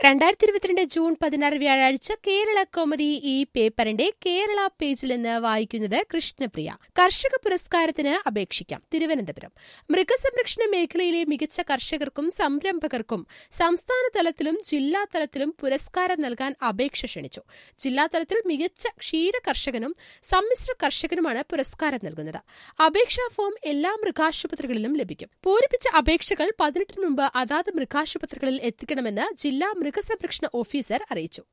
രണ്ടായിരത്തി ഇരുപത്തിരണ്ട് ജൂൺ പതിനാറ് വ്യാഴാഴ്ച കേരള കോമഡി ഈ പേപ്പറിന്റെ കേരള പേജിൽ നിന്ന് വായിക്കുന്നത് കൃഷ്ണപ്രിയ കർഷക പുരസ്കാരത്തിന് അപേക്ഷിക്കാം തിരുവനന്തപുരം മൃഗസംരക്ഷണ മേഖലയിലെ മികച്ച കർഷകർക്കും സംരംഭകർക്കും സംസ്ഥാന തലത്തിലും ജില്ലാ തലത്തിലും പുരസ്കാരം നൽകാൻ അപേക്ഷ ക്ഷണിച്ചു ജില്ലാ തലത്തിൽ മികച്ച ക്ഷീര കർഷകനും സമ്മിശ്ര കർഷകനുമാണ് പുരസ്കാരം നൽകുന്നത് അപേക്ഷാ ഫോം എല്ലാ മൃഗാശുപത്രികളിലും ലഭിക്കും പൂരിപ്പിച്ച അപേക്ഷകൾ പതിനെട്ടിന് മുമ്പ് അതാത് മൃഗാശുപത്രികളിൽ എത്തിക്കണമെന്ന് ജില്ലാ മൃഗസംരക്ഷണ ഓഫീസർ അറിയിച്ചു